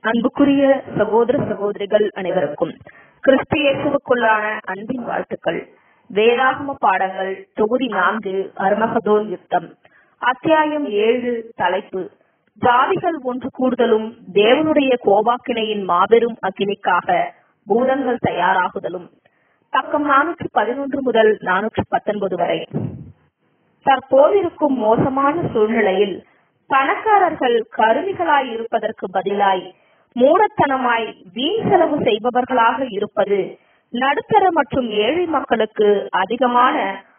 அன்புக்குரிய சகோதர சகோதரிகள் அனைவருக்கும் கிறிஸ்து இயேசுவுக்குள்ளான அன்பின் வாழ்த்துக்கள் வேதாகம பாடங்கள் தொகுதி நான்கு அருமகதோன் யுத்தம் அத்தியாயம் ஏழு தலைப்பு ஜாதிகள் ஒன்று கூடுதலும் தேவனுடைய கோபாக்கினையின் மாபெரும் அக்கினிக்காக பூதங்கள் தயாராகுதலும் பக்கம் நானூற்றி பதினொன்று முதல் நானூற்றி பத்தொன்பது வரை தற்போதிருக்கும் மோசமான சூழ்நிலையில் பணக்காரர்கள் கருவிகளாய் இருப்பதற்கு பதிலாய் மூடத்தனமாய் வீண் செலவு செய்பவர்களாக இருப்பது நடுத்தர மற்றும் ஏழை மக்களுக்கு அதிகமான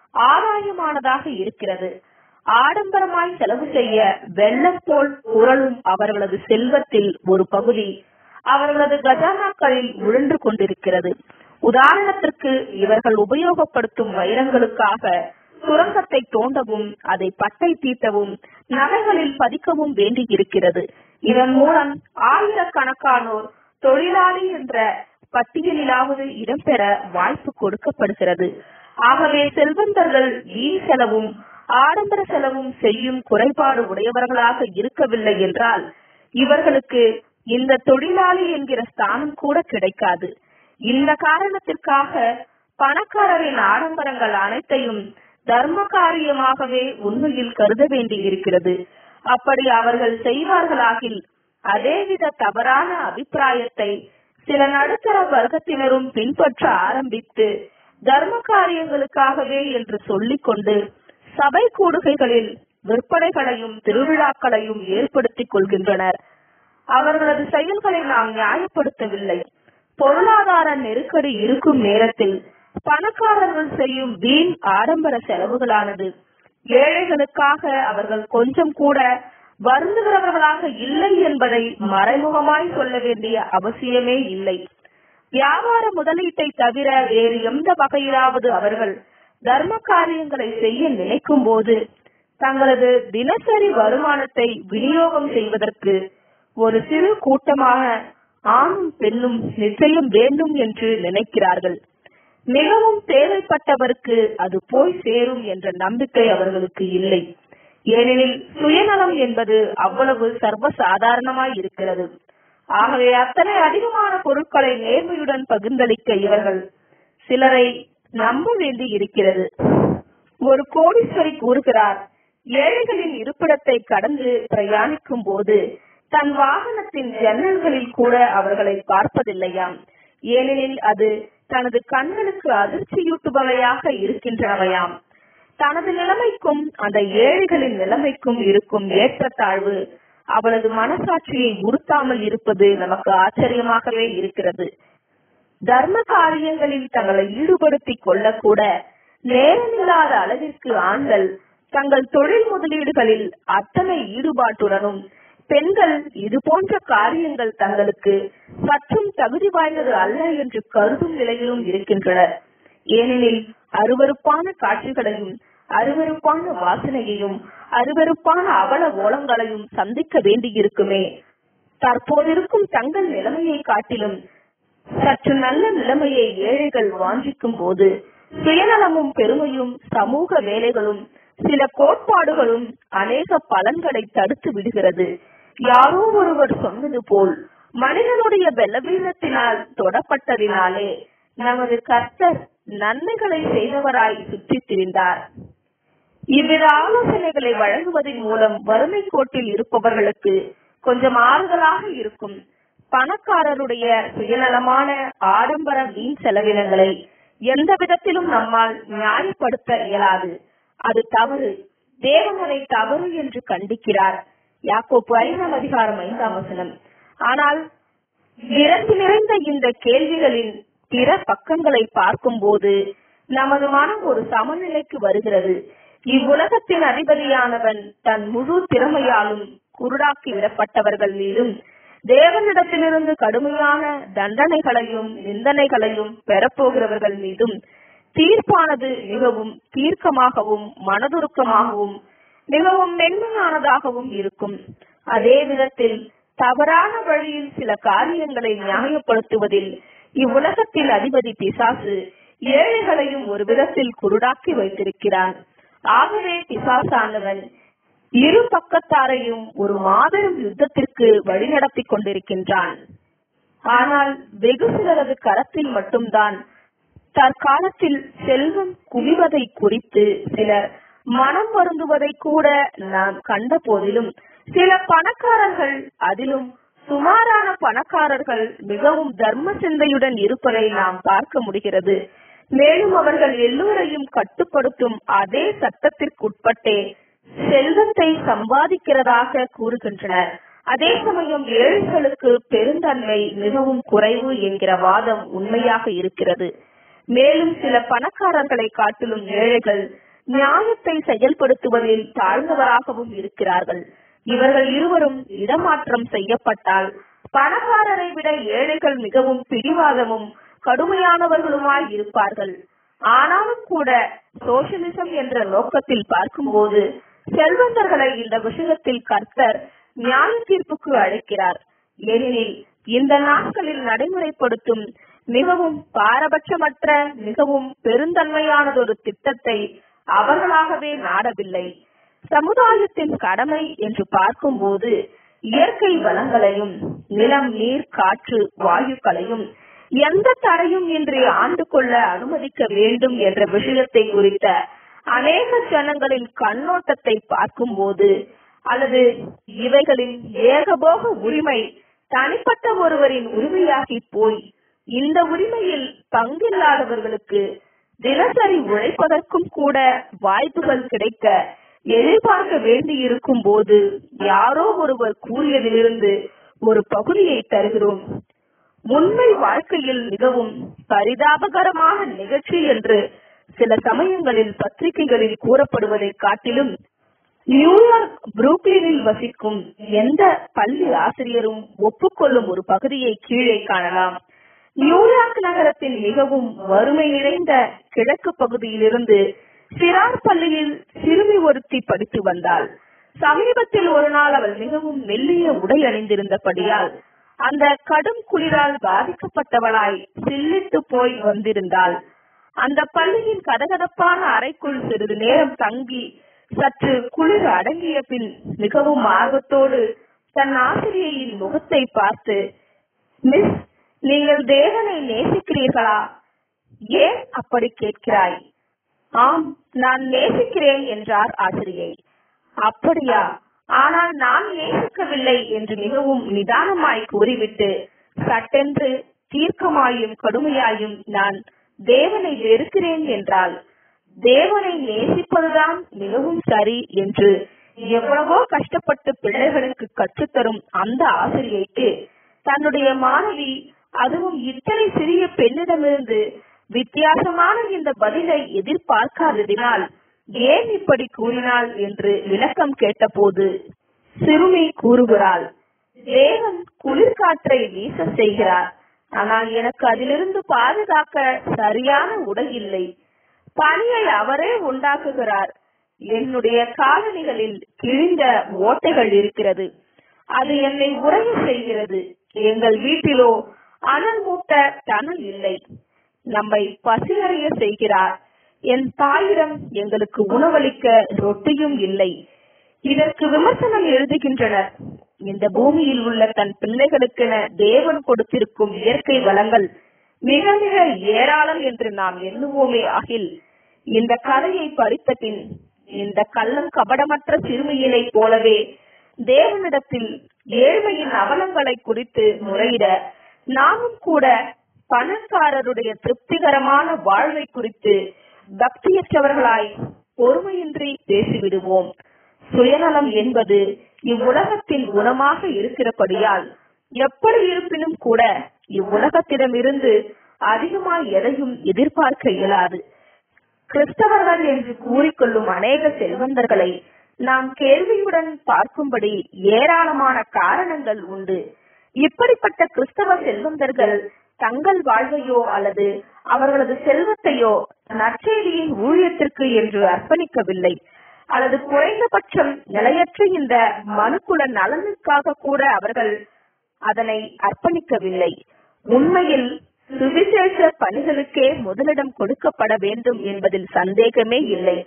ஆதாயமானதாக இருக்கிறது ஆடம்பரமாய் செலவு செய்ய வெள்ளம் போல் குரலும் அவர்களது செல்வத்தில் ஒரு பகுதி அவர்களது கஜானாக்களில் உழன்று கொண்டிருக்கிறது உதாரணத்திற்கு இவர்கள் உபயோகப்படுத்தும் வைரங்களுக்காக சுரங்கத்தை தோண்டவும் அதை பட்டை தீட்டவும் நகைகளில் பதிக்கவும் வேண்டி இருக்கிறது இதன் மூலம் ஆயிரக்கணக்கானோர் தொழிலாளி என்ற பட்டியலிலாவது இடம்பெற வாய்ப்பு கொடுக்கப்படுகிறது ஆகவே செல்வந்தர்கள் வீண் செலவும் ஆடம்பர செலவும் செய்யும் குறைபாடு உடையவர்களாக இருக்கவில்லை என்றால் இவர்களுக்கு இந்த தொழிலாளி என்கிற ஸ்தானம் கூட கிடைக்காது இந்த காரணத்திற்காக பணக்காரரின் ஆடம்பரங்கள் அனைத்தையும் தர்ம காரியமாகவே உண்மையில் கருத வேண்டி இருக்கிறது அப்படி அவர்கள் செய்வார்களாகில் அதேவித தவறான அபிப்பிராயத்தை சில நடுத்தர வர்க்கத்தினரும் பின்பற்ற ஆரம்பித்து தர்ம காரியங்களுக்காகவே என்று சொல்லிக் கொண்டு சபை கூடுகைகளில் விற்பனைகளையும் திருவிழாக்களையும் ஏற்படுத்திக் கொள்கின்றனர் அவர்களது செயல்களை நாம் நியாயப்படுத்தவில்லை பொருளாதார நெருக்கடி இருக்கும் நேரத்தில் பணக்காரர்கள் செய்யும் வீண் ஆடம்பர செலவுகளானது ஏழைகளுக்காக அவர்கள் கொஞ்சம் கூட வருந்துகிறவர்களாக இல்லை என்பதை மறைமுகமாய் சொல்ல வேண்டிய அவசியமே இல்லை வியாபார முதலீட்டை தவிர வேறு எந்த வகையிலாவது அவர்கள் தர்ம காரியங்களை செய்ய நினைக்கும் போது தங்களது தினசரி வருமானத்தை விநியோகம் செய்வதற்கு ஒரு சிறு கூட்டமாக ஆணும் பெண்ணும் நிச்சயம் வேண்டும் என்று நினைக்கிறார்கள் மிகவும் தேவைப்பட்டவருக்கு அது போய் சேரும் என்ற நம்பிக்கை அவர்களுக்கு இல்லை ஏனெனில் சுயநலம் என்பது அவ்வளவு சர்வ சாதாரணமாய் இருக்கிறது ஆகவே அத்தனை அதிகமான பொருட்களை நேர்மையுடன் பகிர்ந்தளிக்க இவர்கள் சிலரை நம்ப வேண்டி இருக்கிறது ஒரு கோடீஸ்வரி கூறுகிறார் ஏழைகளின் இருப்பிடத்தை கடந்து பிரயாணிக்கும் போது தன் வாகனத்தின் ஜன்னல்களில் கூட அவர்களை பார்ப்பதில்லையாம் ஏனெனில் அது தனது கண்களுக்கு அதிர்ச்சியூட்டுபவையாக இருக்கின்றனவையாம் தனது நிலைமைக்கும் அந்த ஏழைகளின் நிலைமைக்கும் இருக்கும் ஏற்றத்தாழ்வு அவளது மனசாட்சியை உறுத்தாமல் இருப்பது நமக்கு ஆச்சரியமாகவே இருக்கிறது தர்ம காரியங்களில் தங்களை ஈடுபடுத்திக் கொள்ளக்கூட நேரமில்லாத அளவிற்கு ஆண்கள் தங்கள் தொழில் முதலீடுகளில் அத்தனை ஈடுபாட்டுடனும் பெண்கள் இது போன்ற காரியங்கள் தங்களுக்கு சற்றும் தகுதி வாய்ந்தது அல்ல என்று கருதும் நிலையிலும் இருக்கின்றனர் ஏனெனில் அருவறுப்பான காட்சிகளையும் அருவறுப்பான வாசனையையும் அருவறுப்பான அவல ஓலங்களையும் சந்திக்க வேண்டியிருக்குமே தற்போதிருக்கும் தங்கள் நிலைமையை காட்டிலும் சற்று நல்ல நிலைமையை ஏழைகள் வாஞ்சிக்கும் போது சுயநலமும் பெருமையும் சமூக வேலைகளும் சில கோட்பாடுகளும் அநேக பலன்களை தடுத்து விடுகிறது யாரோ ஒருவர் சொன்னது போல் மனிதனுடைய பலவீனத்தினால் தொடப்பட்டதினாலே நமது கர்த்தர் நன்மைகளை செய்தவராய் சுற்றி திரிந்தார் இவ்வித ஆலோசனைகளை வழங்குவதன் மூலம் வறுமை கோட்டில் இருப்பவர்களுக்கு கொஞ்சம் ஆறுதலாக இருக்கும் பணக்காரருடைய சுயநலமான ஆடம்பர வீண் செலவினங்களை எந்த விதத்திலும் நம்மால் நியாயப்படுத்த இயலாது அது தவறு தேவன் அதை தவறு என்று கண்டிக்கிறார் யாக்கோப்பு ஐந்தாம் அதிகாரம் ஐந்தாம் வசனம் ஆனால் விரக்தி நிறைந்த இந்த கேள்விகளின் பிற பக்கங்களை பார்க்கும் போது நமது மனம் ஒரு சமநிலைக்கு வருகிறது இவ்வுலகத்தின் அதிபதியானவன் தன் முழு திறமையாலும் குருடாக்கி விடப்பட்டவர்கள் மீதும் தேவனிடத்திலிருந்து கடுமையான தண்டனைகளையும் நிந்தனைகளையும் பெறப்போகிறவர்கள் மீதும் தீர்ப்பானது மிகவும் தீர்க்கமாகவும் மனதுருக்கமாகவும் மிகவும் மென்மையானதாகவும் இருக்கும் அதே விதத்தில் தவறான வழியில் சில காரியங்களை நியாயப்படுத்துவதில் இவ்வுலகத்தில் அதிபதி பிசாசு ஏழைகளையும் ஒரு விதத்தில் குருடாக்கி வைத்திருக்கிறான் ஆகவே பிசாசானவன் இரு பக்கத்தாரையும் ஒரு மாபெரும் யுத்தத்திற்கு வழிநடத்திக் கொண்டிருக்கின்றான் ஆனால் வெகு சிலரது கரத்தில் மட்டும்தான் தற்காலத்தில் செல்வம் குவிவதை குறித்து சிலர் மனம் வருந்துவதை கூட நாம் கண்ட போதிலும் சில பணக்காரர்கள் அதிலும் சுமாரான பணக்காரர்கள் மிகவும் தர்ம சிந்தையுடன் இருப்பதை நாம் பார்க்க முடிகிறது மேலும் அவர்கள் எல்லோரையும் கட்டுப்படுத்தும் அதே சட்டத்திற்குட்பட்டே செல்வத்தை சம்பாதிக்கிறதாக கூறுகின்றனர் அதே சமயம் ஏழைகளுக்கு பெருந்தன்மை மிகவும் குறைவு என்கிற வாதம் உண்மையாக இருக்கிறது மேலும் சில பணக்காரர்களை காட்டிலும் ஏழைகள் நியாயத்தை செயல்படுத்துவதில் தாழ்ந்தவராகவும் இருக்கிறார்கள் இவர்கள் இருவரும் இடமாற்றம் செய்யப்பட்டால் பணக்காரரை விட ஏழைகள் மிகவும் பிடிவாதமும் கடுமையானவர்களுமாய் இருப்பார்கள் ஆனாலும் கூட சோசியலிசம் என்ற நோக்கத்தில் பார்க்கும்போது செல்வந்தர்களை இந்த விஷயத்தில் கர்த்தர் நியாய தீர்ப்புக்கு அழைக்கிறார் ஏனெனில் இந்த நாட்களில் நடைமுறைப்படுத்தும் மிகவும் பாரபட்சமற்ற மிகவும் பெருந்தன்மையானதொரு திட்டத்தை அவர்களாகவே நாடவில்லை சமுதாயத்தின் கடமை என்று பார்க்கும்போது இயற்கை வளங்களையும் நிலம் நீர் காற்று வாயுக்களையும் எந்த தடையும் இன்றி ஆண்டு கொள்ள அனுமதிக்க வேண்டும் என்ற விஷயத்தை குறித்த அநேக ஜனங்களின் கண்ணோட்டத்தை பார்க்கும்போது அல்லது இவைகளின் ஏகபோக உரிமை தனிப்பட்ட ஒருவரின் உரிமையாகி போய் இந்த உரிமையில் பங்கில்லாதவர்களுக்கு தினசரி உழைப்பதற்கும் கூட வாய்ப்புகள் கிடைக்க எதிர்பார்க்க வேண்டியிருக்கும் போது யாரோ ஒருவர் கூறியதிலிருந்து ஒரு பகுதியை தருகிறோம் உண்மை வாழ்க்கையில் மிகவும் பரிதாபகரமான நிகழ்ச்சி என்று சில சமயங்களில் பத்திரிகைகளில் கூறப்படுவதை காட்டிலும் நியூயார்க் புரூக்லினில் வசிக்கும் எந்த பள்ளி ஆசிரியரும் ஒப்புக்கொள்ளும் ஒரு பகுதியை கீழே காணலாம் நியூயார்க் நகரத்தின் மிகவும் வறுமை நிறைந்த கிழக்கு பகுதியிலிருந்து சிறார் பள்ளியில் சிறுமி ஒருத்தி படித்து வந்தாள் சமீபத்தில் ஒரு நாள் அவள் மிகவும் மெல்லிய உடை அணிந்திருந்தபடியால் அந்த கடும் குளிரால் பாதிக்கப்பட்டவளாய் சில்லிட்டு போய் வந்திருந்தாள் அந்த பள்ளியின் கதகதப்பான அறைக்குள் சிறிது நேரம் தங்கி சற்று குளிர் அடங்கிய பின் மிகவும் ஆர்வத்தோடு தன் ஆசிரியையின் முகத்தை பார்த்து மிஸ் நீங்கள் தேவனை நேசிக்கிறீர்களா ஏன் அப்படி கேட்கிறாய் ஆம் நான் நேசிக்கிறேன் என்றார் ஆசிரியை அப்படியா ஆனால் நான் நேசிக்கவில்லை என்று மிகவும் நிதானமாய் கூறிவிட்டு சட்டென்று தீர்க்கமாயும் கடுமையாயும் நான் தேவனை வெறுக்கிறேன் என்றால் தேவனை நேசிப்பதுதான் மிகவும் சரி என்று எவ்வளவோ கஷ்டப்பட்டு பிள்ளைகளுக்கு கற்றுத்தரும் அந்த ஆசிரியைக்கு தன்னுடைய மாணவி அதுவும் இத்தனை சிறிய பெண்ணிடமிருந்து வித்தியாசமான இந்த பதிலை எதிர்பார்க்காததினால் ஏன் இப்படி கூறினாள் என்று விளக்கம் கேட்டபோது சிறுமி கூறுகிறாள் தேவன் குளிர்காற்றை வீச செய்கிறார் ஆனால் எனக்கு அதிலிருந்து பாதுகாக்க சரியான உடை இல்லை பனியை அவரே உண்டாக்குகிறார் என்னுடைய காலணிகளில் கிழிந்த ஓட்டைகள் இருக்கிறது அது என்னை உறைய செய்கிறது எங்கள் வீட்டிலோ அனல் மூட்ட தனல் இல்லை நம்மை பசியறைய செய்கிறார் என் தாயிடம் எங்களுக்கு உணவளிக்க ரொட்டியும் இல்லை இதற்கு விமர்சனம் எழுதுகின்றனர் இந்த பூமியில் உள்ள தன் பிள்ளைகளுக்கென தேவன் கொடுத்திருக்கும் இயற்கை வளங்கள் மிக மிக ஏராளம் என்று நாம் எண்ணுவோமே ஆகில் இந்த கதையை படித்த பின் இந்த கள்ளம் கபடமற்ற சிறுமியினை போலவே தேவனிடத்தில் ஏழ்மையின் அவலங்களை குறித்து முறையிட நாமும் கூட பணக்காரருடைய திருப்திகரமான வாழ்வை குறித்து பக்தியற்றவர்களாய் பொறுமையின்றி பேசிவிடுவோம் சுயநலம் என்பது இவ்வுலகத்தின் குணமாக இருக்கிறபடியால் எப்படி இருப்பினும் கூட இவ்வுலகத்திடமிருந்து அதிகமாய் எதையும் எதிர்பார்க்க இயலாது கிறிஸ்தவர்கள் என்று கூறிக்கொள்ளும் அநேக செல்வந்தர்களை நாம் கேள்வியுடன் பார்க்கும்படி ஏராளமான காரணங்கள் உண்டு இப்படிப்பட்ட கிறிஸ்தவ செல்வந்தர்கள் தங்கள் வாழ்வையோ அல்லது அவர்களது செல்வத்தையோ நற்செய்தியின் ஊழியத்திற்கு என்று அர்ப்பணிக்கவில்லை அல்லது குறைந்தபட்சம் நிலையற்ற இந்த மனுக்குல நலனுக்காக கூட அவர்கள் அதனை அர்ப்பணிக்கவில்லை உண்மையில் சுவிசேஷ பணிகளுக்கே முதலிடம் கொடுக்கப்பட வேண்டும் என்பதில் சந்தேகமே இல்லை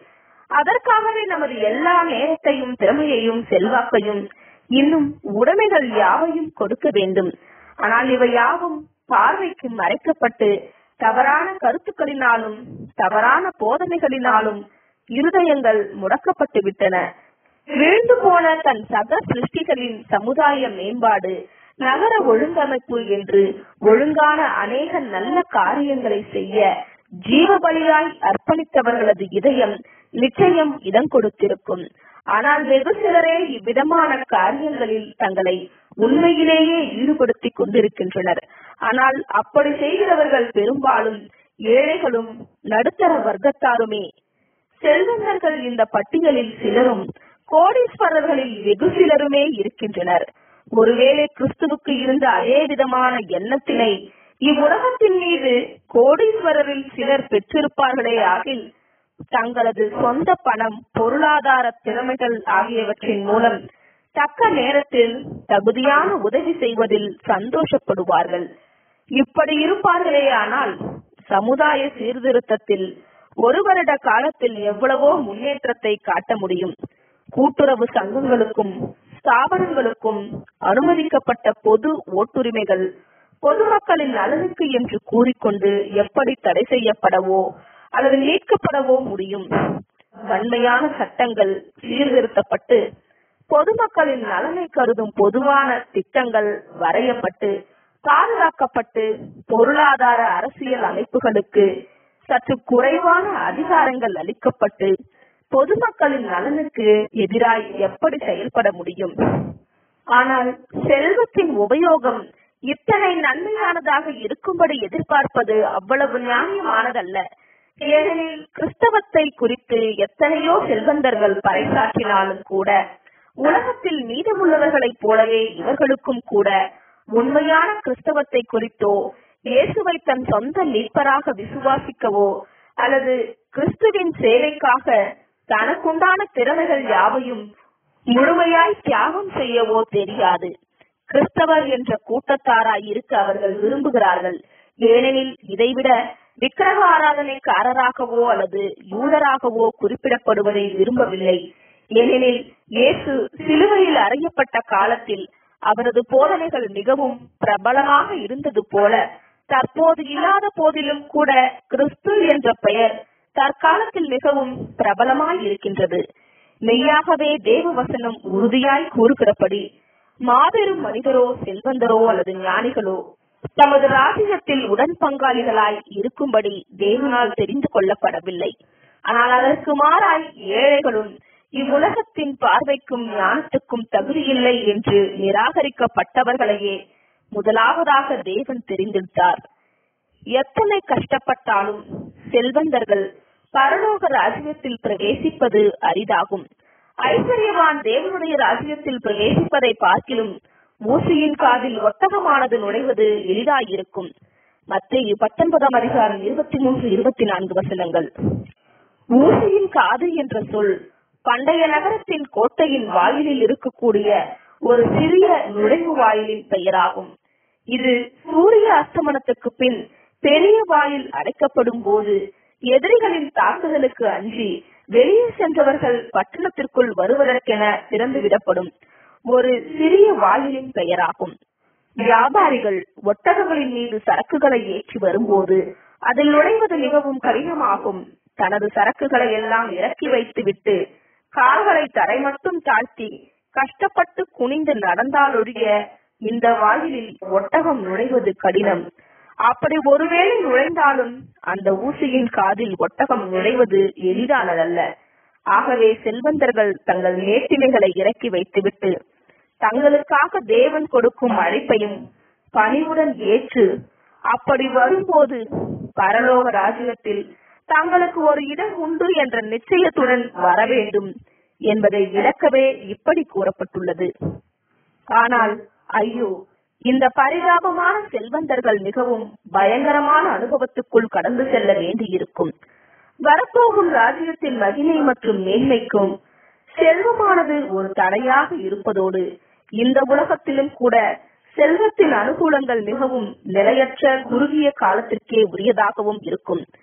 அதற்காகவே நமது எல்லா நேரத்தையும் திறமையையும் செல்வாக்கையும் இன்னும் உடைமைகள் யாவையும் கொடுக்க வேண்டும் ஆனால் இவை யாவும் பார்வைக்கு மறைக்கப்பட்டு தவறான கருத்துக்களினாலும் தவறான போதனைகளினாலும் இருதயங்கள் முடக்கப்பட்டு விட்டன வீழ்ந்து போன தன் சக சிருஷ்டிகளின் சமுதாய மேம்பாடு நகர ஒழுங்கமைப்பு என்று ஒழுங்கான அநேக நல்ல காரியங்களை செய்ய ஜீவபலியாய் அர்ப்பணித்தவர்களது இதயம் நிச்சயம் இடம் கொடுத்திருக்கும் ஆனால் வெகு சிலரே இவ்விதமான காரியங்களில் தங்களை உண்மையிலேயே ஈடுபடுத்திக் கொண்டிருக்கின்றனர் ஆனால் அப்படி செய்கிறவர்கள் பெரும்பாலும் ஏழைகளும் நடுத்தர வர்க்கத்தாருமே செல்வந்தர்கள் இந்த பட்டியலில் சிலரும் கோடீஸ்வரர்களில் வெகு சிலருமே இருக்கின்றனர் ஒருவேளை கிறிஸ்துவுக்கு இருந்த அதே விதமான எண்ணத்தினை இவ்வுலகத்தின் மீது கோடீஸ்வரரில் சிலர் பெற்றிருப்பார்களே ஆகில் தங்களது சொந்த பணம் பொருளாதார திறமைகள் ஆகியவற்றின் மூலம் தக்க நேரத்தில் தகுதியான உதவி செய்வதில் சந்தோஷப்படுவார்கள் இப்படி இருப்பார்களே ஆனால் சமுதாய சீர்திருத்தத்தில் ஒரு வருட காலத்தில் எவ்வளவோ முன்னேற்றத்தை காட்ட முடியும் கூட்டுறவு சங்கங்களுக்கும் ஸ்தாபனங்களுக்கும் அனுமதிக்கப்பட்ட பொது ஓட்டுரிமைகள் பொதுமக்களின் நலனுக்கு என்று கூறிக்கொண்டு எப்படி தடை செய்யப்படவோ அல்லது நீக்கப்படவோ முடியும் வன்மையான சட்டங்கள் சீர்திருத்தப்பட்டு பொதுமக்களின் நலனை கருதும் பொதுவான திட்டங்கள் வரையப்பட்டு பாதுகாக்கப்பட்டு பொருளாதார அரசியல் அமைப்புகளுக்கு சற்று குறைவான அதிகாரங்கள் அளிக்கப்பட்டு பொதுமக்களின் நலனுக்கு எதிராய் எப்படி செயல்பட முடியும் ஆனால் செல்வத்தின் உபயோகம் இத்தனை நன்மையானதாக இருக்கும்படி எதிர்பார்ப்பது அவ்வளவு நியாயமானதல்ல ஏனெனில் கிறிஸ்தவத்தை குறித்து எத்தனையோ செல்வந்தர்கள் பறைசாற்றினாலும் கூட உலகத்தில் மீதமுள்ளவர்களைப் போலவே இவர்களுக்கும் கூட உண்மையான கிறிஸ்தவத்தை குறித்தோ இயேசுவை தன் சொந்த மீட்பராக விசுவாசிக்கவோ அல்லது கிறிஸ்துவின் சேவைக்காக தனக்குண்டான திறமைகள் யாவையும் முழுமையாய் தியாகம் செய்யவோ தெரியாது கிறிஸ்தவர் என்ற கூட்டத்தாராய் இருக்க அவர்கள் விரும்புகிறார்கள் ஏனெனில் இதைவிட விக்கிரக ஆராதனைக்காரராகவோ அல்லது யூதராகவோ குறிப்பிடப்படுவதை விரும்பவில்லை ஏனெனில் இயேசு சிலுவையில் அறையப்பட்ட காலத்தில் அவரது போதனைகள் மிகவும் பிரபலமாக இருந்தது போல தற்போது இல்லாத போதிலும் கூட கிறிஸ்து என்ற பெயர் தற்காலத்தில் மிகவும் பிரபலமாய் இருக்கின்றது மெய்யாகவே தேவ வசனம் உறுதியாய் கூறுகிறபடி மாபெரும் மனிதரோ செல்வந்தரோ அல்லது ஞானிகளோ தமது ராஜ்யத்தில் உடன் பங்காளிகளாய் இருக்கும்படி தேவனால் தெரிந்து கொள்ளப்படவில்லை ஆனால் அதற்கு மாறாய் ஏழைகளும் இவ்வுலகத்தின் பார்வைக்கும் ஞானத்துக்கும் தகுதியில்லை என்று நிராகரிக்கப்பட்டவர்களையே முதலாவதாக தேவன் தெரிந்தெடுத்தார் எத்தனை கஷ்டப்பட்டாலும் செல்வந்தர்கள் பரலோக ராஜ்யத்தில் பிரவேசிப்பது அரிதாகும் ஐஸ்வர்யவான் தேவனுடைய ராஜ்யத்தில் பிரவேசிப்பதை பார்க்கிலும் மூசியின் காதில் ஒட்டகமானது நுழைவது எளிதாயிருக்கும் மத்திய பத்தொன்பதாம் அதிகாரம் இருபத்தி மூன்று இருபத்தி நான்கு வசனங்கள் ஊசியின் காது என்ற சொல் பண்டைய நகரத்தின் கோட்டையின் வாயிலில் இருக்கக்கூடிய ஒரு சிறிய நுழைவு வாயிலின் பெயராகும் இது சூரிய அஸ்தமனத்துக்கு பின் பெரிய வாயில் அடைக்கப்படும் போது எதிரிகளின் தாக்குதலுக்கு அஞ்சி வெளியே சென்றவர்கள் பட்டணத்திற்குள் வருவதற்கென திறந்து விடப்படும் ஒரு சிறிய வாயிலின் பெயராகும் வியாபாரிகள் ஒட்டகங்களின் மீது சரக்குகளை ஏற்றி வரும்போது அதில் நுழைவது மிகவும் கடினமாகும் தனது சரக்குகளை எல்லாம் இறக்கி வைத்துவிட்டு கால்களை தரை மட்டும் தாழ்த்தி கஷ்டப்பட்டு குனிந்து நடந்தாலொழிய இந்த வாயிலில் ஒட்டகம் நுழைவது கடினம் அப்படி ஒருவேளை நுழைந்தாலும் அந்த ஊசியின் காதில் ஒட்டகம் நுழைவது எளிதானதல்ல ஆகவே செல்வந்தர்கள் தங்கள் நேர்த்திமைகளை இறக்கி வைத்துவிட்டு தங்களுக்காக தேவன் கொடுக்கும் அழைப்பையும் பணிவுடன் ஏற்று அப்படி வரும்போது பரலோக ராஜ்யத்தில் தங்களுக்கு ஒரு இடம் உண்டு என்ற நிச்சயத்துடன் வர வேண்டும் என்பதை விளக்கவே இப்படி கூறப்பட்டுள்ளது ஆனால் ஐயோ இந்த பரிதாபமான செல்வந்தர்கள் மிகவும் பயங்கரமான அனுபவத்துக்குள் கடந்து செல்ல வேண்டியிருக்கும் வரப்போகும் ராஜ்யத்தின் மகிமை மற்றும் மேன்மைக்கும் செல்வமானது ஒரு தடையாக இருப்பதோடு இந்த உலகத்திலும் கூட செல்வத்தின் அனுகூலங்கள் மிகவும் நிலையற்ற குறுகிய காலத்திற்கே உரியதாகவும் இருக்கும்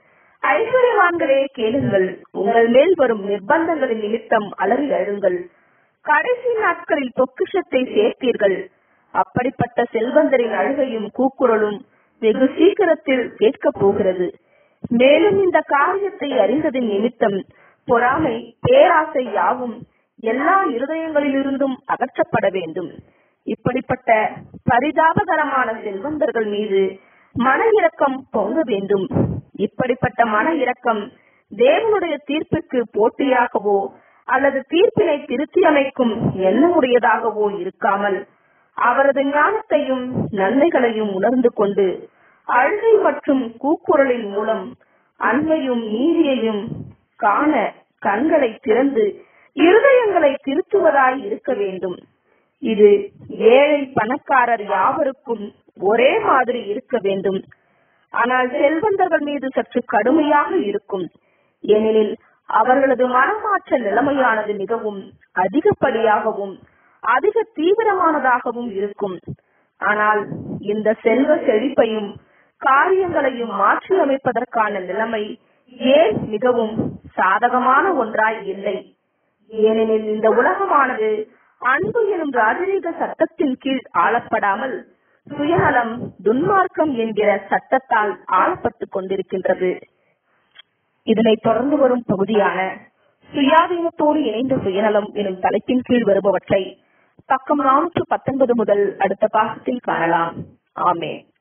ஐஸ்வர்யவான்களே கேளுங்கள் உங்கள் மேல் வரும் நிர்பந்தங்களின் நிமித்தம் அலறி அழுங்கள் கடைசி நாட்களில் பொக்கிஷத்தை சேர்த்தீர்கள் அப்படிப்பட்ட செல்வந்தரின் அழுகையும் கூக்குரலும் வெகு சீக்கிரத்தில் கேட்கப் போகிறது மேலும் இந்த காரியத்தை அறிந்ததின் நிமித்தம் பொறாமை பேராசை யாவும் எல்லா இருதயங்களிலிருந்தும் அகற்றப்பட வேண்டும் இப்படிப்பட்ட பரிதாபகரமான செல்வந்தர்கள் மீது மன இரக்கம் பொங்க வேண்டும் இப்படிப்பட்ட மன இரக்கம் தேவனுடைய தீர்ப்பிற்கு போட்டியாகவோ அல்லது தீர்ப்பினை திருத்தி அமைக்கும் எண்ணமுடையதாகவோ இருக்காமல் அவரது ஞானத்தையும் நன்மைகளையும் உணர்ந்து கொண்டு அழுகை மற்றும் கூக்குரலின் மூலம் அன்பையும் நீதியையும் காண கண்களை திறந்து இருதயங்களை திருத்துவதாய் இருக்க வேண்டும் இது ஏழை பணக்காரர் யாவருக்கும் ஒரே மாதிரி இருக்க வேண்டும் ஆனால் செல்வந்தர்கள் மீது சற்று கடுமையாக இருக்கும் ஏனெனில் அவர்களது மனமாற்ற நிலைமையானது மிகவும் அதிகப்படியாகவும் அதிக தீவிரமானதாகவும் இருக்கும் ஆனால் இந்த செல்வ செழிப்பையும் காரியங்களையும் மாற்றி அமைப்பதற்கான நிலைமை ஏன் மிகவும் சாதகமான ஒன்றாய் இல்லை ஏனெனில் இந்த உலகமானது அன்பு எனும் ராஜரீக சட்டத்தின் கீழ் ஆளப்படாமல் சுயநலம் துன்மார்க்கம் என்கிற சட்டத்தால் ஆளப்பட்டுக் கொண்டிருக்கின்றது இதனைத் தொடர்ந்து வரும் பகுதியான சுயாதீனத்தோடு இணைந்த சுயநலம் எனும் தலைப்பின் கீழ் வருபவற்றை பக்கம் நானூற்று பத்தொன்பது முதல் அடுத்த பாகத்தில் காணலாம் ஆமே